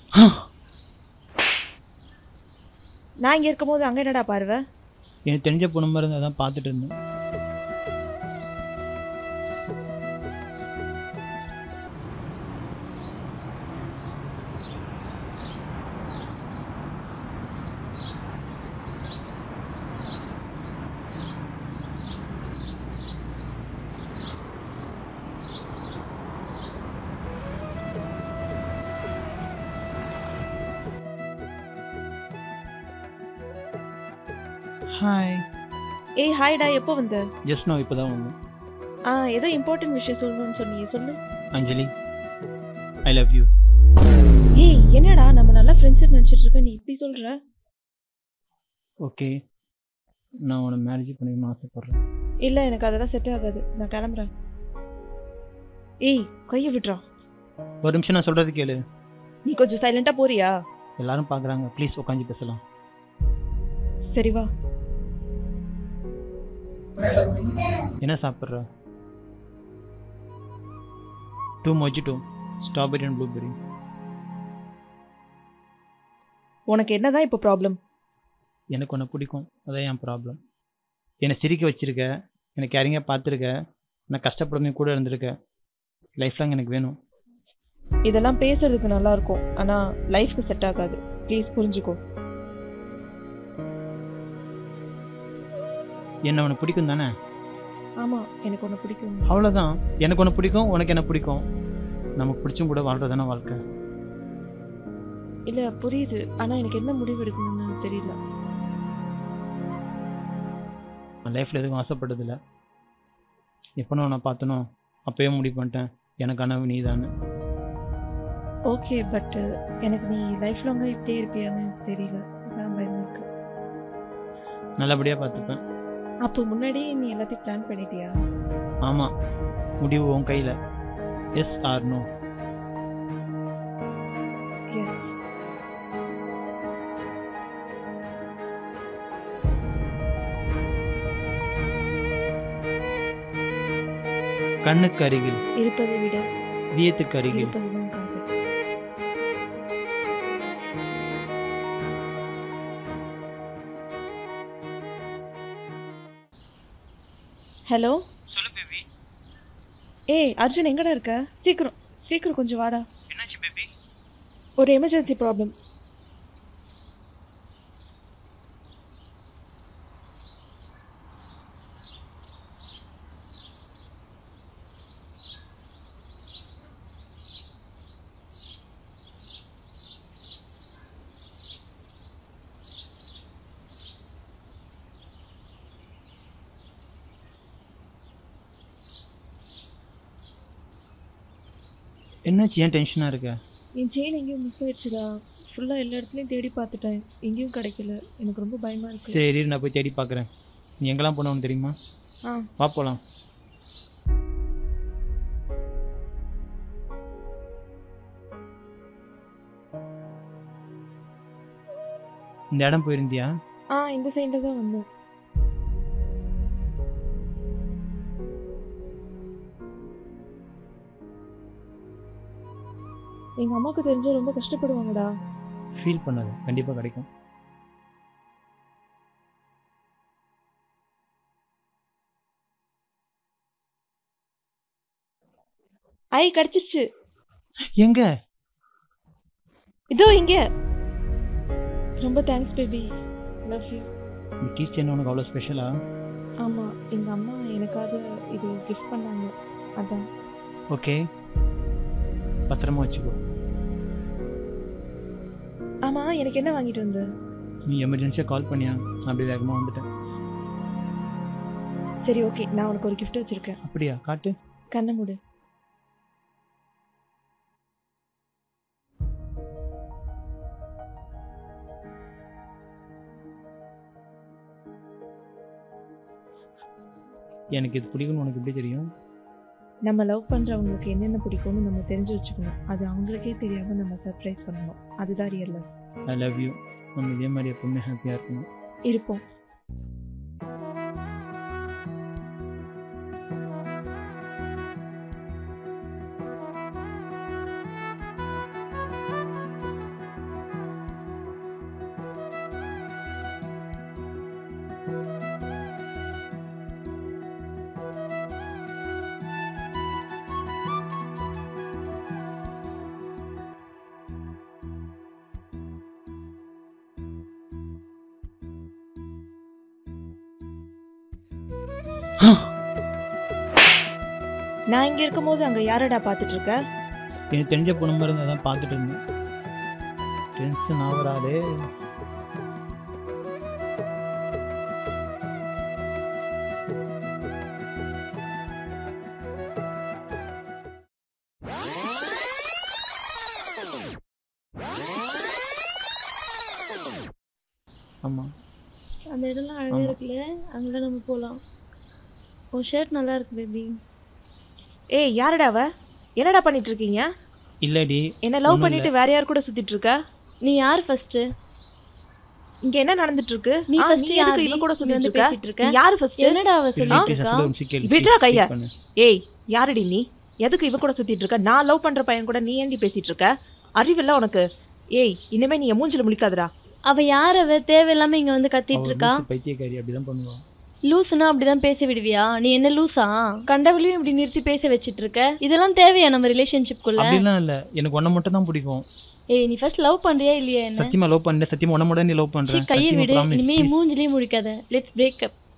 நான் இங்க இருக்கும்போது அங்க என்னடா பார்வை எனக்கு தெரிஞ்ச பொண்ணு மாதிரி இருந்தால் தான் பார்த்துட்டு இருந்தேன் ஹாய் ஏய் ஹாய்டா எப்போ வந்த ஜஸ்ட் நான் இப்போ தான் வந்தேன் ஆ ஏதோ இம்பார்ட்டன்ட் விஷயம் சொல்லணும்னு சொன்னீங்க சொல்லு அஞ்சலி ஐ லவ் யூ ஏய் என்னடா நம்ம நல்லா ஃப்ரெண்ட்ஸ் நினைச்சிட்டு இருக்க நீ இப்படி சொல்ற ஓகே நான் உன்னை மேரேஜ் பண்ணிக்கணும்னு ஆசைப்பட்றேன் இல்ல எனக்கு அதெல்லாம் செட் ஆகாது நான் கிளம்புறேன் ஏய் கையை விட்றா ஒரு நிமிஷம் நான் சொல்கிறது கேளு நீ கொஞ்சம் சைலண்டா போறியா எல்லாரும் பார்க்குறாங்க ப்ளீஸ் உட்காந்து பேசலாம் சரி வா என்ன சாப்பிட்ற two mojito strawberry and blueberry உனக்கு என்னதான் இப்போ ப்ராப்ளம் எனக்கு உன்னை பிடிக்கும் அதான் என் ப்ராப்ளம் என்னை சிரிக்க வச்சிருக்க என்னை கேரிங்காக பார்த்துருக்க நான் கஷ்டப்படாம கூட இருந்திருக்க லைஃப் லாங் எனக்கு வேணும் இதெல்லாம் பேசுறதுக்கு நல்லா இருக்கும் ஆனா லைஃப்க்கு செட் ஆகாது ப்ளீஸ் புரிஞ்சுக்கோ என்ன உனக்கு பிடிக்கும் தானே ஆமா எனக்கு உன்னை பிடிக்கும் அவ்வளோதான் எனக்கு ஒன்று பிடிக்கும் உனக்கு என்ன பிடிக்கும் நமக்கு பிடிச்சும் கூட வாழ்றது தானே வாழ்க்கை இல்ல புரியுது ஆனா எனக்கு என்ன முடிவு எடுக்கணும்னு தெரியல நான் லைஃப்பில் எதுவும் ஆசைப்பட்டதில்ல எப்போ நான் பார்த்தனோ அப்போயே முடிவு பண்ணிட்டேன் எனக்கு கனவு நீ தானே ஓகே பட் எனக்கு நீ லைஃப் லாங்கா இப்படியே இருப்பியான்னு தெரியல அதான் பயமா இருக்கு நல்லபடியாக பார்த்துப்பேன் அப்போ முன்னாடியே நீ எல்லாத்தையும் பிளான் பண்ணிட்டியா ஆமாம் முடிவு உன் கையில் எஸ் ஆர் நோ எஸ் கண்ணுக்கு அருகில் இருப்பதை விட வியத்துக்கு அருகில் இருப்பதுதான் காதல் ஹலோ சொல்லு பேபி ஏய் அர்ஜுன் எங்கடா இருக்க சீக்கிரம் சீக்கிரம் கொஞ்சம் வாடா என்னாச்சு பேபி ஒரு எமர்ஜென்சி ப்ராப்ளம் என்னாச்சு ஏன் டென்ஷனாக இருக்க என் செயின் எங்கேயும் மிஸ் ஆயிடுச்சுடா ஃபுல்லாக எல்லா இடத்துலையும் தேடி பார்த்துட்டேன் எங்கேயும் கிடைக்கல எனக்கு ரொம்ப பயமா இருக்கு சரி நான் போய் தேடி பார்க்குறேன் நீ எங்கெல்லாம் போனவனு தெரியுமா ஆ வா போகலாம் இந்த இடம் போயிருந்தியா ஆ இந்த சைடில் தான் வந்தேன் எங்க அம்மாவுக்கு தெரிஞ்சா ரொம்ப கஷ்டப்படுவாங்கடா ஃபீல் பண்ணாது கண்டிப்பாக கிடைக்கும் ஐ கிடைச்சிருச்சு எங்க இதோ இங்க ரொம்ப தேங்க்ஸ் பேபி லவ் யூ இந்த டீச்சர் என்ன உனக்கு அவ்வளோ ஸ்பெஷலா ஆமா எங்க அம்மா எனக்காக இது கிஃப்ட் பண்ணாங்க அதான் ஓகே பத்திரமா வச்சுக்கோ ஆமா எனக்கு என்ன வாங்கிட்டு வந்த நீ எமர்ஜென்சியாக கால் பண்ணியா நான் அப்படி வேகமாக வந்துட்டேன் சரி ஓகே நான் உனக்கு ஒரு கிஃப்ட் வச்சிருக்கேன் அப்படியா காட்டு கண்ணை மூடு எனக்கு இது பிடிக்கும்னு உனக்கு எப்படி தெரியும் நம்ம லவ் பண்றவங்களுக்கு என்னென்ன பிடிக்கும்னு நம்ம தெரிஞ்சு வச்சுக்கணும் அது அவங்களுக்கே தெரியாம நம்ம சர்ப்ரைஸ் பண்ணணும் அதுதான் real love I love you நம்ம இதே மாதிரி எப்பவுமே ஹாப்பியாக இருக்கணும் இருப்போம் நான் இங்க இருக்கும்போது அங்க யாரடா பாத்துட்டு இருக்க எனக்கு தெரிஞ்ச பொண்ணு மாதிரி இருந்தால் தான் பார்த்துட்டு இருந்தேன் டென்ஷன் ஆகுறாரு ஆமாம் அந்த இடம்லாம் அழகா ஆமா. இருக்குல்ல அங்கெல்லாம் நம்ம போகலாம் உன் ஷர்ட் நல்லா இருக்கு பேபி ஏய் யாரடா அவ என்னடா பண்ணிட்டு இருக்கீங்க இல்லடி என்ன லவ் ஒண்ணும் பண்ணிட்டு வேற யார் கூட சுத்திட்டு இருக்க நீ யார் ஃபர்ஸ்ட் இங்க என்ன நடந்துட்டு இருக்கு நீ ஆ, ஃபர்ஸ்ட் நீ யார் எதுக்கு இவ கூட வந்து சுத்திட்டு இருக்க பேசிட்டு இருக்க நீ யாரு ஃபர்ஸ்ட் என்னடா அவ சரி, சொல்லிட்டு please, இருக்கா ஒரு நிமிஷம் கேளு, விட்றா please, கைய. speak பண்ணு. ஏய் யாரடி நீ எதுக்கு இவ கூட சுத்திட்டு இருக்க நான் லவ் பண்ற பையன் கூட நீ ஏன்டி பேசிட்டு இருக்க அறிவில்ல உனக்கு ஏய் இனிமே நீ என் மூஞ்சில முழிக்காதடா அவ யார் அவ தேவையில்லாம இங்க வந்து அவ கத்திட்டு இருக்கா லூசு பைத்தியக்காரி அப்படிதான் பண்ணுவா லூசுனா அப்படிதான் பேச விடுவியா நீ என்ன லூசா கண்டவளையும் இப்படி நிறுத்தி பேச வச்சிட்டு இருக்க இதெல்லாம் தேவையா நம்ம ரிலேஷன்ஷிப்குள்ள அப்படிலாம் இல்ல எனக்கு ஒன்ன மட்டும் தான் பிடிக்கும் ஏய் நீ ஃபர்ஸ்ட் லவ் பண்றியா இல்லையா என்ன சத்தியமா லவ் பண்ணல சத்தியமா ஒன்ன மட்டும் நீ லவ் சீ பண்றேன் கையை சத்தியமா விடு promise, இனிமே please. மூஞ்சிலேயே முடிக்காத லெட்ஸ் பிரேக் அப்